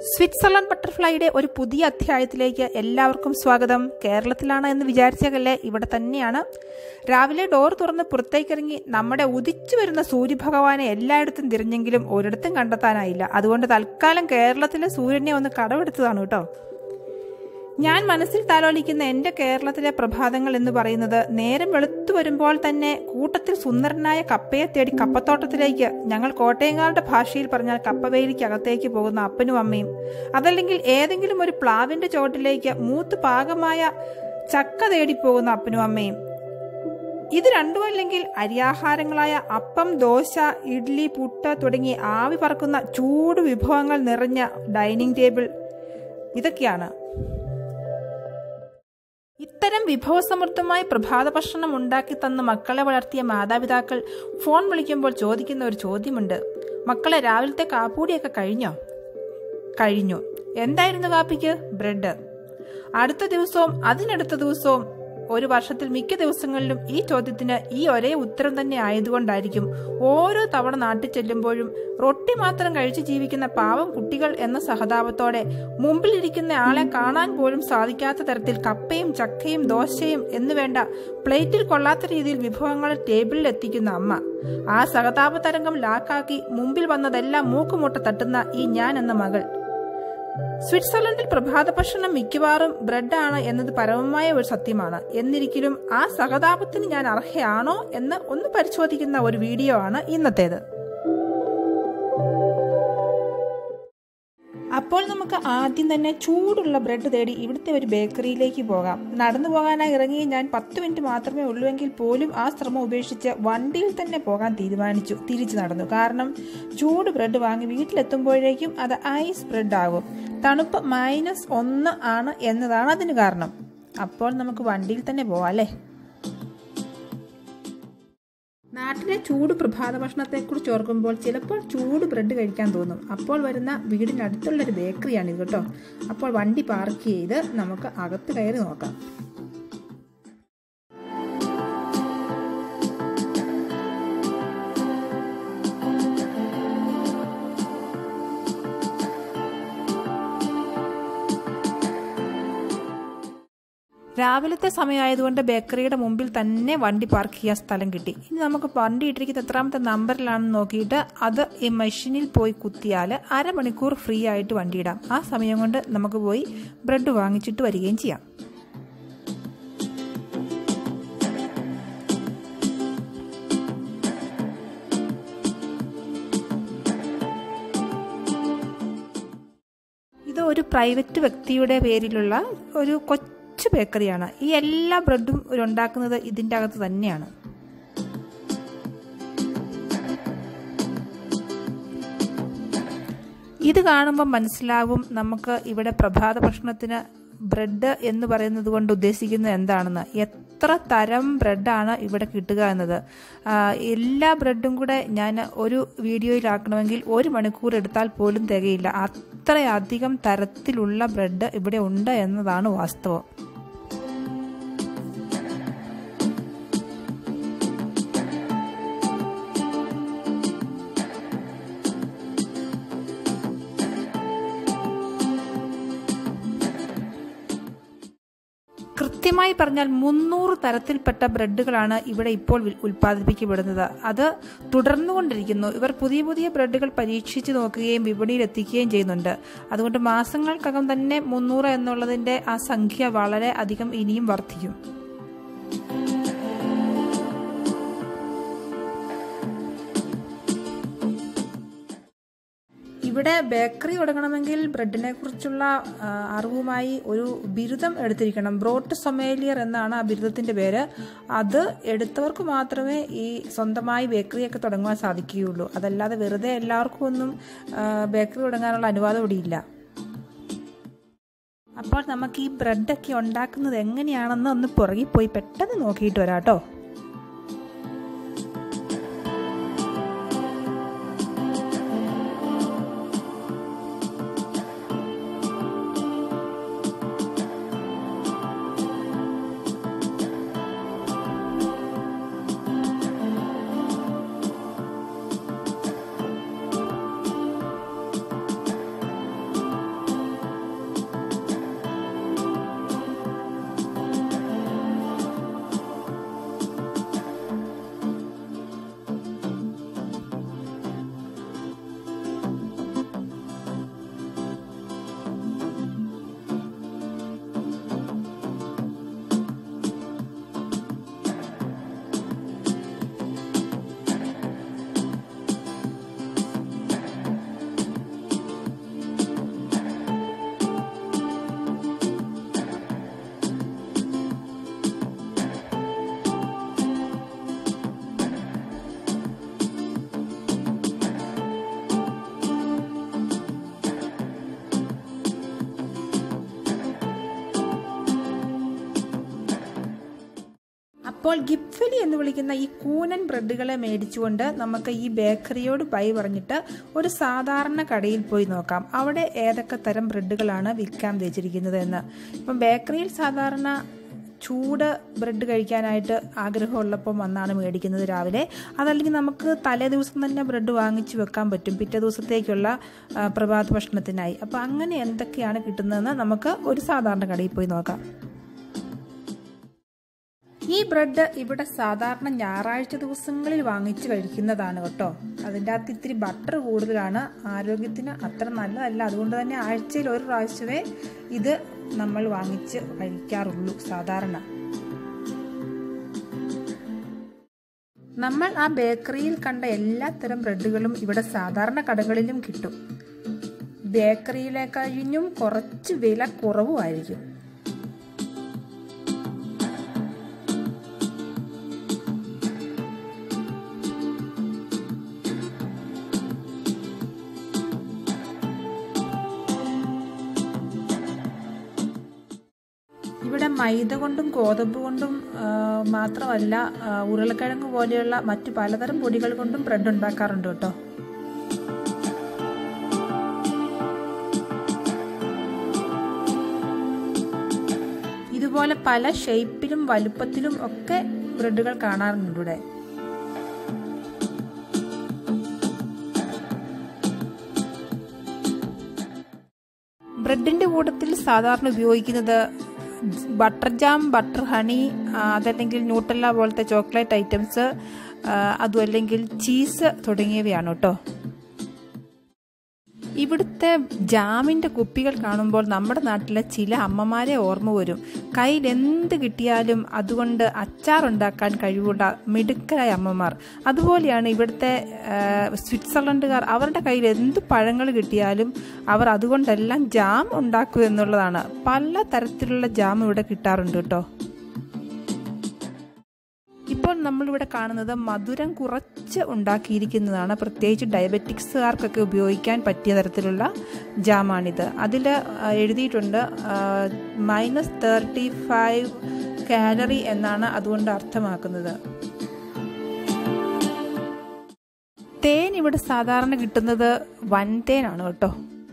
Switzerland ബട്ടർഫ്ലൈയുടെ ഒരു പുതിയ അധ്യായത്തിലേക്ക് എല്ലാവർക്കും സ്വാഗതം കേരളത്തിലാണ് എന്ന് വിചാരിച്ചകല്ലേ ഇവിടെ തന്നെയാണ് രാവിലെ ഡോർ തുറന്ന് പുറത്തേക്കിറങ്ങി നമ്മുടെ ഉദിച്ചു വരുന്ന സൂര്യഭഗവാനെ എല്ലായിടത്തും തിരിഞ്ഞെങ്കിലും ഒരിടത്തും കണ്ടെത്താനായില്ല അതുകൊണ്ട് തൽക്കാലം കേരളത്തിലെ സൂര്യനെ ഒന്ന് കടമെടുത്തതാണ് കേട്ടോ ഞാൻ മനസ്സിൽ താലോലിക്കുന്ന എൻ്റെ കേരളത്തിലെ പ്രഭാതങ്ങൾ എന്ന് പറയുന്നത് നേരം വെളുത്തു വരുമ്പോൾ തന്നെ കൂട്ടത്തിൽ സുന്ദരനായ കപ്പയെ തേടി കപ്പത്തോട്ടത്തിലേക്ക് ഞങ്ങൾ കോട്ടയങ്കാരുടെ ഭാഷയിൽ പറഞ്ഞാൽ കപ്പവേലിക്കകത്തേക്ക് പോകുന്ന അപ്പനും അമ്മയും അതല്ലെങ്കിൽ ഏതെങ്കിലും ഒരു പ്ലാവിൻ്റെ ചോട്ടിലേക്ക് മൂത്ത് പാകമായ ചക്ക തേടി പോകുന്ന അപ്പനും അമ്മയും ഇത് രണ്ടും അല്ലെങ്കിൽ അരിയാഹാരങ്ങളായ അപ്പം ദോശ ഇഡ്ലി പുട്ട് തുടങ്ങി ആവി പറക്കുന്ന ചൂട് വിഭവങ്ങൾ നിറഞ്ഞ ഡൈനിങ് ടേബിൾ ഇതൊക്കെയാണ് ഇത്തരം വിഭവസമൃദ്ധമായ പ്രഭാത ഭക്ഷണം ഉണ്ടാക്കി തന്ന് മക്കളെ വളർത്തിയ മാതാപിതാക്കൾ ഫോൺ വിളിക്കുമ്പോൾ ചോദിക്കുന്ന ഒരു ചോദ്യമുണ്ട് മക്കളെ രാവിലത്തെ കാപ്പൂടിയൊക്കെ കഴിഞ്ഞോ കഴിഞ്ഞു എന്തായിരുന്നു കാപ്പിക്ക് ബ്രെഡ് അടുത്ത ദിവസവും അതിനടുത്ത ദിവസവും ഒരു വർഷത്തിൽ മിക്ക ദിവസങ്ങളിലും ഈ ചോദ്യത്തിന് ഈ ഒരേ ഉത്തരം തന്നെ ആയതുകൊണ്ടായിരിക്കും ഓരോ തവണ നാട്ടിൽ ചെല്ലുമ്പോഴും റൊട്ടി മാത്രം കഴിച്ച് ജീവിക്കുന്ന പാവം കുട്ടികൾ എന്ന സഹതാപത്തോടെ മുമ്പിലിരിക്കുന്ന ആളെ കാണാൻ പോലും സാധിക്കാത്ത തരത്തിൽ കപ്പയും ചക്കയും ദോശയും എന്ന് വേണ്ട പ്ലേറ്റിൽ കൊള്ളാത്ത രീതിയിൽ വിഭവങ്ങൾ ടേബിളിൽ എത്തിക്കുന്ന അമ്മ ആ സഹതാപ തരംഗം ലാക്കാക്കി മുമ്പിൽ വന്നതെല്ലാം മൂക്കുമുട്ട തട്ടുന്ന ഈ ഞാൻ എന്ന മകൾ സ്വിറ്റ്സർലൻഡിൽ പ്രഭാത ഭക്ഷണം മിക്കവാറും ബ്രെഡാണ് എന്നത് പരമമായ ഒരു സത്യമാണ് എന്നിരിക്കലും ആ സഹതാപത്തിന് ഞാൻ അർഹയാണോ എന്ന് ഒന്ന് പരിശോധിക്കുന്ന ഒരു വീഡിയോ ആണ് ഇന്നത്തേത് അപ്പോൾ നമുക്ക് ആദ്യം തന്നെ ചൂടുള്ള ബ്രെഡ് തേടി ഇവിടുത്തെ ഒരു ബേക്കറിയിലേക്ക് പോകാം നടന്നു പോകാനായി ഇറങ്ങി ഞാൻ പത്ത് മിനിറ്റ് മാത്രമേ ഉള്ളൂവെങ്കിൽ പോലും ആ ശ്രമം ഉപേക്ഷിച്ച് വണ്ടിയിൽ തന്നെ പോകാൻ തീരുമാനിച്ചു തിരിച്ചു നടന്നു കാരണം ചൂട് ബ്രെഡ് വാങ്ങി വീട്ടിലെത്തുമ്പോഴേക്കും അത് ഐസ് ബ്രെഡ് ആകും തണുപ്പ് മൈനസ് ഒന്ന് ആണ് എന്നതാണ് അതിന് കാരണം അപ്പോൾ നമുക്ക് വണ്ടിയിൽ തന്നെ പോവാം അല്ലേ നാട്ടിലെ ചൂട് പ്രഭാത ഭക്ഷണത്തെക്കുറിച്ച് ഓർക്കുമ്പോൾ ചിലപ്പോൾ ചൂട് ബ്രെഡ് കഴിക്കാൻ തോന്നും അപ്പോൾ വരുന്ന വീടിനടുത്തുള്ളൊരു ബേക്കറിയാണ് ഇത് കേട്ടോ അപ്പോൾ വണ്ടി പാർക്ക് ചെയ്ത് നമുക്ക് അകത്ത് കയറി നോക്കാം രാവിലത്തെ സമയമായതുകൊണ്ട് ബേക്കറിയുടെ മുമ്പിൽ തന്നെ വണ്ടി പാർക്ക് ചെയ്യാൻ സ്ഥലം കിട്ടി ഇനി നമുക്ക് വണ്ടി ഇട്ടിരിക്കുന്ന എത്രാമത്തെ നമ്പറിലാണെന്ന് നോക്കിയിട്ട് അത് ഈ മെഷീനിൽ പോയി കുത്തിയാൽ അരമണിക്കൂർ ഫ്രീ ആയിട്ട് വണ്ടി ഇടാം ആ സമയം കൊണ്ട് നമുക്ക് പോയി ബ്രെഡ് വാങ്ങിച്ചിട്ട് വരികയും ചെയ്യാം ഇത് ഒരു പ്രൈവറ്റ് വ്യക്തിയുടെ പേരിലുള്ള ഒരു കൊച്ചു ബേക്കറിയാണ് ഈ എല്ലാ ബ്രെഡും ഉണ്ടാക്കുന്നത് ഇതിൻ്റെ അകത്ത് തന്നെയാണ് ഇത് കാണുമ്പോൾ മനസ്സിലാവും നമുക്ക് ഇവിടെ പ്രഭാത ഭക്ഷണത്തിന് ബ്രെഡ് എന്ന് പറയുന്നത് കൊണ്ട് ഉദ്ദേശിക്കുന്നത് എന്താണെന്ന് എത്ര തരം ബ്രെഡാണ് ഇവിടെ കിട്ടുക എന്നത് എല്ലാ ബ്രെഡും കൂടെ ഞാൻ ഒരു വീഡിയോയിലാക്കണമെങ്കിൽ ഒരു മണിക്കൂർ എടുത്താൽ പോലും തികയില്ല അത്രയധികം തരത്തിലുള്ള ബ്രെഡ് ഇവിടെ ഉണ്ട് എന്നതാണ് വാസ്തവം കൃത്യമായി പറഞ്ഞാൽ മുന്നൂറ് തരത്തിൽപ്പെട്ട ബ്രെഡുകളാണ് ഇവിടെ ഇപ്പോൾ ഉൽപ്പാദിപ്പിക്കപ്പെടുന്നത് അത് തുടർന്നുകൊണ്ടിരിക്കുന്നു ഇവർ പുതിയ പുതിയ ബ്രെഡുകൾ പരീക്ഷിച്ച് നോക്കുകയും വിപണിയിൽ എത്തിക്കുകയും ചെയ്യുന്നുണ്ട് അതുകൊണ്ട് മാസങ്ങൾക്കകം തന്നെ മുന്നൂറ് എന്നുള്ളതിൻ്റെ ആ സംഖ്യ വളരെ അധികം ഇനിയും വർദ്ധിക്കും ഇവിടെ ബേക്കറി തുടങ്ങണമെങ്കിൽ ബ്രെഡിനെ കുറിച്ചുള്ള അറിവുമായി ഒരു ബിരുദം എടുത്തിരിക്കണം ബ്രോട്ട് സൊമേലിയർ എന്നാണ് ആ ബിരുദത്തിന്റെ പേര് അത് എടുത്തവർക്ക് മാത്രമേ ഈ സ്വന്തമായി ബേക്കറിയൊക്കെ തുടങ്ങുവാൻ സാധിക്കുകയുള്ളൂ അതല്ലാതെ വെറുതെ എല്ലാവർക്കും ഒന്നും ബേക്കറി തുടങ്ങാനുള്ള അനുവാദം ഇവിടെ ഇല്ല അപ്പോൾ നമുക്ക് ഈ ബ്രെഡൊക്കെ ഉണ്ടാക്കുന്നത് എങ്ങനെയാണെന്ന് ഒന്ന് പുറകിൽ പോയി പെട്ടെന്ന് നോക്കിയിട്ട് വരാം കേട്ടോ അപ്പോൾ ഗിഫ്ലി എന്ന് വിളിക്കുന്ന ഈ കൂനൻ ബ്രെഡുകളെ മേടിച്ചുകൊണ്ട് നമുക്ക് ഈ ബേക്കറിയോട് ബൈ പറഞ്ഞിട്ട് ഒരു സാധാരണ കടയിൽ പോയി നോക്കാം അവിടെ ഏതൊക്കെ തരം ബ്രെഡുകളാണ് വിൽക്കാൻ വെച്ചിരിക്കുന്നത് എന്ന് ഇപ്പം ബേക്കറിയിൽ സാധാരണ ചൂട് ബ്രെഡ് കഴിക്കാനായിട്ട് ആഗ്രഹമുള്ളപ്പം വന്നാണ് മേടിക്കുന്നത് രാവിലെ അതല്ലെങ്കിൽ നമുക്ക് തലേ ദിവസം തന്നെ ബ്രെഡ് വാങ്ങിച്ച് വെക്കാൻ പറ്റും പിറ്റേ ദിവസത്തേക്കുള്ള പ്രഭാത ഭക്ഷണത്തിനായി അപ്പോൾ അങ്ങനെ എന്തൊക്കെയാണ് കിട്ടുന്നതെന്ന് നമുക്ക് ഒരു സാധാരണ കടയിൽ പോയി നോക്കാം ഈ ബ്രെഡ് ഇവിടെ സാധാരണ ഞായറാഴ്ച ദിവസങ്ങളിൽ വാങ്ങിച്ച് കഴിക്കുന്നതാണ് കേട്ടോ അതിൻ്റെ അകത്ത് ഇത്തിരി ബട്ടർ കൂടുതലാണ് ആരോഗ്യത്തിന് അത്ര നല്ലതല്ല അതുകൊണ്ട് തന്നെ ആഴ്ചയിൽ ഒരു പ്രാവശ്യമേ ഇത് നമ്മൾ വാങ്ങിച്ച് കഴിക്കാറുള്ളൂ സാധാരണ നമ്മൾ ആ ബേക്കറിയിൽ കണ്ട എല്ലാ തരം ബ്രെഡുകളും ഇവിടെ സാധാരണ കടകളിലും കിട്ടും ബേക്കറിയിലെ കഴിഞ്ഞും കുറച്ച് വില കുറവുമായിരിക്കും ഇവിടെ മൈദ കൊണ്ടും ഗോതമ്പ് കൊണ്ടും മാത്രമല്ല ഉരുളക്കിഴങ്ങ് പോലെയുള്ള മറ്റു പലതരം പൊടികൾ കൊണ്ടും ബ്രെഡ് ഉണ്ടാക്കാറുണ്ട് കേട്ടോ ഇതുപോലെ പല ഷേപ്പിലും വലുപ്പത്തിലും ഒക്കെ ബ്രെഡുകൾ കാണാറുണ്ട് ഇവിടെ ബ്രെഡിന്റെ കൂട്ടത്തിൽ സാധാരണ ഉപയോഗിക്കുന്നത് ബട്ടർ ജാം ബട്ടർ ഹണി അതല്ലെങ്കിൽ ന്യൂട്ടല്ല പോലത്തെ ചോക്ലേറ്റ് ഐറ്റംസ് അതും അല്ലെങ്കിൽ ചീസ് തുടങ്ങിയവയാണ് കേട്ടോ ഇവിടുത്തെ ജാമിൻ്റെ കുപ്പികൾ കാണുമ്പോൾ നമ്മുടെ നാട്ടിലെ ചില അമ്മമാരെ ഓർമ്മ വരും കയ്യിൽ എന്ത് കിട്ടിയാലും അതുകൊണ്ട് അച്ചാറുണ്ടാക്കാൻ കഴിവുള്ള മിടുക്കരായ അമ്മമാർ അതുപോലെയാണ് ഇവിടുത്തെ സ്വിറ്റ്സർലൻഡുകാർ അവരുടെ കയ്യിൽ എന്ത് പഴങ്ങൾ കിട്ടിയാലും അവർ അതുകൊണ്ടെല്ലാം ജാം ഉണ്ടാക്കൂ എന്നുള്ളതാണ് പല തരത്തിലുള്ള ജാം ഇവിടെ കിട്ടാറുണ്ട് കേട്ടോ ഇപ്പോൾ നമ്മളിവിടെ കാണുന്നത് മധുരം കുറച്ച് ഉണ്ടാക്കിയിരിക്കുന്നതാണ് പ്രത്യേകിച്ച് ഡയബറ്റിക്സുകാർക്കൊക്കെ ഉപയോഗിക്കാൻ പറ്റിയ തരത്തിലുള്ള ജാമാണിത് അതിൽ എഴുതിയിട്ടുണ്ട് മൈനസ് തേർട്ടി ഫൈവ് കാലറി എന്നാണ് അതുകൊണ്ട് അർത്ഥമാക്കുന്നത് തേൻ ഇവിടെ സാധാരണ കിട്ടുന്നത് വൻതേനാണ് കേട്ടോ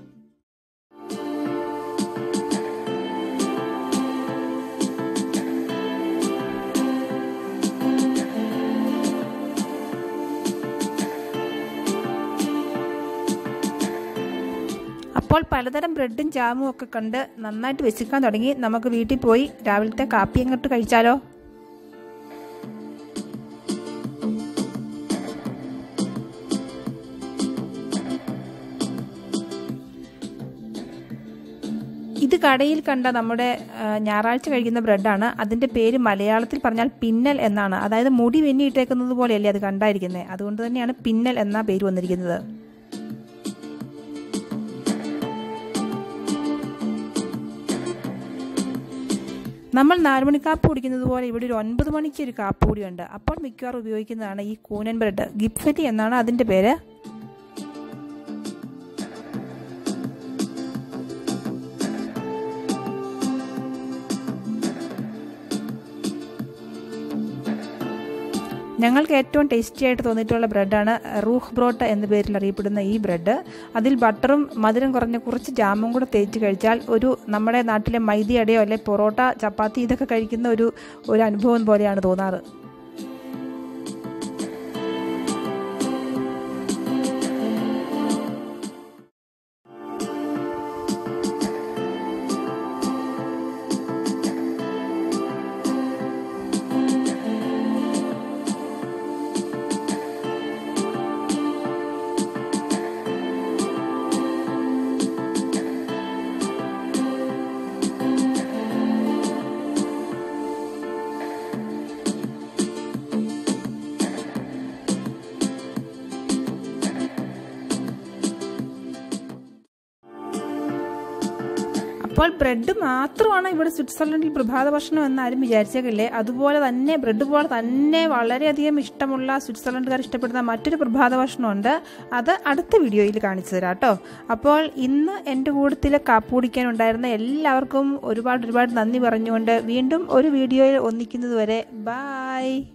അപ്പോൾ പലതരം ബ്രെഡും ജാമും ഒക്കെ കണ്ട് നന്നായിട്ട് വെച്ചിക്കാൻ തുടങ്ങി നമുക്ക് വീട്ടിൽ പോയി രാവിലത്തെ കാപ്പി അങ്ങോട്ട് കഴിച്ചാലോ ഇത് കടയിൽ കണ്ട നമ്മുടെ ഞായറാഴ്ച കഴിക്കുന്ന ബ്രെഡാണ് അതിൻ്റെ പേര് മലയാളത്തിൽ പറഞ്ഞാൽ പിന്നൽ എന്നാണ് അതായത് മുടി വെന്നിയിട്ടേക്കുന്നത് പോലെയല്ലേ അത് കണ്ടായിരിക്കുന്നത് അതുകൊണ്ട് തന്നെയാണ് പിന്നൽ എന്ന പേര് വന്നിരിക്കുന്നത് നമ്മൾ നാലുമണി കാപ്പ് കുടിക്കുന്നത് പോലെ ഇവിടെ ഒരു ഒൻപത് മണിക്ക് ഒരു കാപ്പ് കൂടിയുണ്ട് അപ്പോൾ മിക്കവാറും ഉപയോഗിക്കുന്നതാണ് ഈ കൂനൻ ബ്രെഡ് ഗിഫ്റ്റ് എന്നാണ് അതിൻ്റെ പേര് ഞങ്ങൾക്ക് ഏറ്റവും ടേസ്റ്റി ആയിട്ട് തോന്നിയിട്ടുള്ള ബ്രെഡാണ് റൂഹ് ബ്രോട്ട് എന്ന പേരിൽ അറിയപ്പെടുന്ന ഈ ബ്രെഡ് അതിൽ ബട്ടറും മധുരം കുറഞ്ഞ കുറച്ച് ജാമും കൂടെ തേച്ച് കഴിച്ചാൽ ഒരു നമ്മുടെ നാട്ടിലെ മൈദയടയോ അല്ലെ പൊറോട്ട ചപ്പാത്തി ഇതൊക്കെ കഴിക്കുന്ന ഒരു ഒരു അനുഭവം പോലെയാണ് തോന്നാറ് അപ്പോൾ ബ്രെഡ് മാത്രമാണ് ഇവിടെ സ്വിറ്റ്സർലൻഡിൽ പ്രഭാത ഭക്ഷണം എന്ന് ആരും വിചാരിച്ചേക്കില്ലേ അതുപോലെ തന്നെ ബ്രെഡ് പോലെ തന്നെ വളരെയധികം ഇഷ്ടമുള്ള സ്വിറ്റ്സർലൻഡുകാർ ഇഷ്ടപ്പെടുന്ന മറ്റൊരു പ്രഭാത ഭക്ഷണമുണ്ട് അത് അടുത്ത വീഡിയോയിൽ കാണിച്ചു തരാം കേട്ടോ അപ്പോൾ ഇന്ന് എൻ്റെ കൂട്ടത്തിൽ കാപ്പി കുടിക്കാനുണ്ടായിരുന്ന എല്ലാവർക്കും ഒരുപാട് ഒരുപാട് നന്ദി പറഞ്ഞുകൊണ്ട് വീണ്ടും ഒരു വീഡിയോയിൽ ഒന്നിക്കുന്നത് വരെ ബായ്